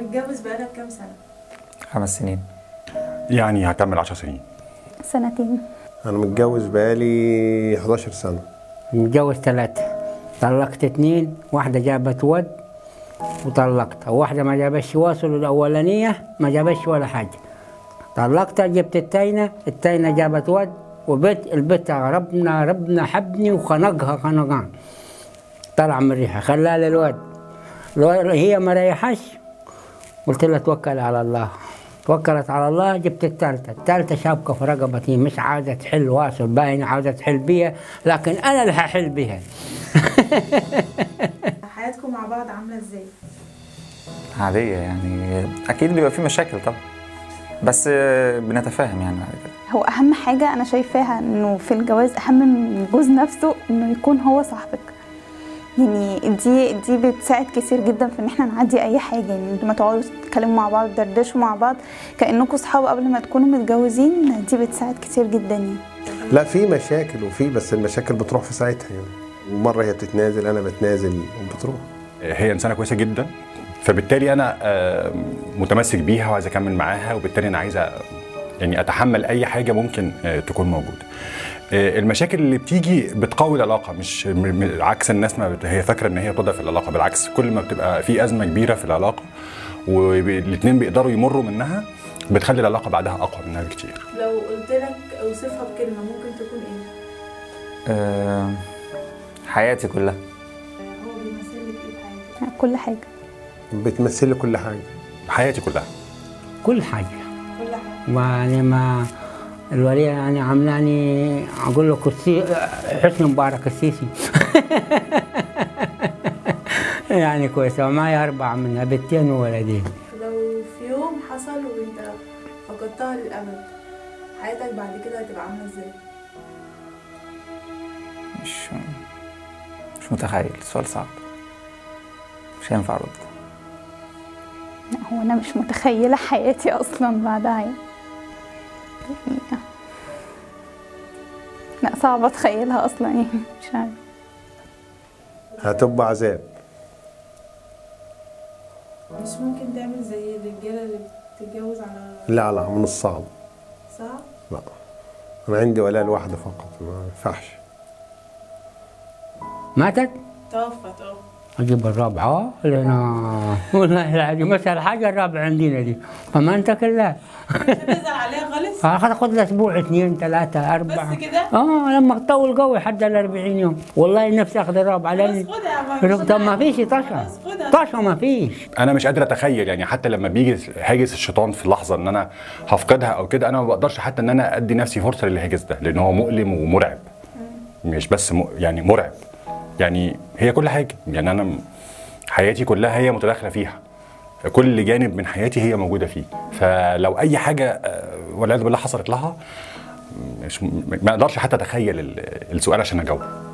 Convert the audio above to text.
متجوز بقالك كام سنة؟ خمس سنين يعني هكمل 10 سنين سنتين انا متجوز بقالي 11 سنه متجوز ثلاثة طلقت اتنين واحدة جابت ود وطلقتها وواحدة ما جابتش واصل الأولانية ما جابتش ولا حاجة طلقتها جبت التاينة التاينة جابت ود وبيت البيت ربنا ربنا حبني وخنقها خنقان طلع من الريحة خلاها للود الولد هي ما ريحش قلت لها توكل على الله توكلت على الله جبت الثالثة الثالثة شابكة في رقبتي مش عاوزة تحل واصل باين عاوزة تحل بيها لكن أنا اللي هحل بيها حياتكم مع بعض عاملة ازاي؟ عادية يعني أكيد بيبقى في مشاكل طبعا بس آه، بنتفاهم يعني بعد كده هو اهم حاجه انا شايفاها انه في الجواز اهم من الجوز نفسه انه يكون هو صاحبك يعني دي دي بتساعد كتير جدا في ان احنا نعدي اي حاجه يعني انتوا ما تقعدوا تتكلموا مع بعض تدردشوا مع بعض كانكم صحاب قبل ما تكونوا متجوزين دي بتساعد كتير جدا يعني لا في مشاكل وفي بس المشاكل بتروح في ساعتها يعني ومره هي بتتنازل انا بتنازل وبتروح هي انسانه كويسه جدا فبالتالي انا آه، متمسك بيها وعايز اكمل معاها وبالتالي انا عايز أ- يعني اتحمل اي حاجه ممكن آه، تكون موجوده آه، المشاكل اللي بتيجي بتقوي العلاقه مش م- م- عكس الناس ما بت- هي فاكره ان هي بتضعف العلاقه بالعكس كل ما بتبقى في ازمه كبيره في العلاقه والاثنين بيقدروا يمروا منها بتخلي العلاقه بعدها اقوى منها بكتير لو قلت لك اوصفها بكلمة ممكن تكون ايه؟ آه، حياتي كلها هو بيمثل لك ايه في حياتك؟ كل حاجه بتمثل لي كل حاجه حياتي كلها كل حاجة كل حاجة يعني ما الولية يعني عاملاني أقول له كرسي حسني مبارك السيسي يعني كويسة ومعي أربعة منها بنتين وولدين لو في يوم حصل وانت فقدتها للأبد حياتك بعد كده هتبقى عاملة ازاي؟ مش مش متخيل السؤال صعب مش هينفع أرد لا، هو انا مش متخيله حياتي اصلا بعدها يعني يعني- لا صعب اتخيلها اصلا يعني مش عارفه هتبقى عذاب مش ممكن تعمل زي الرجالة اللي بتتجوز على لا لا من الصعب صعب؟ لا انا عندي ولاء الواحده فقط ما ينفعش ماتت توفت اه أجيب الرابعة لأن والله العظيم مثل حاجة الرابعة عندنا دي فما أنت كلها تزعل عليها خالص؟ هاخد لها أسبوع اثنين ثلاثة أربعة بس كده؟ آه لما تطول قوي حد ال 40 يوم والله نفسي آخذ الرابعة لأن خلاص خدها ما طب ما فيش طشة خلاص خدها. طشة ما فيش انا مش قادر اتخيل يعني حتى لما بيجي هاجس الشيطان في لحظه ان انا هفقدها او كده انا ما بقدرش حتى ان انا ادي نفسي فرصه للهاجس ده لان هو مؤلم ومرعب مش بس م... يعني مرعب يعني هي كل حاجه يعني انا م- حياتي كلها هي متداخله فيها كل جانب من حياتي هي موجوده فيه فلو اي حاجه آه، والعياذ بالله حصلت لها مش ما اقدرش حتى اتخيل ال- السؤال عشان اجاوب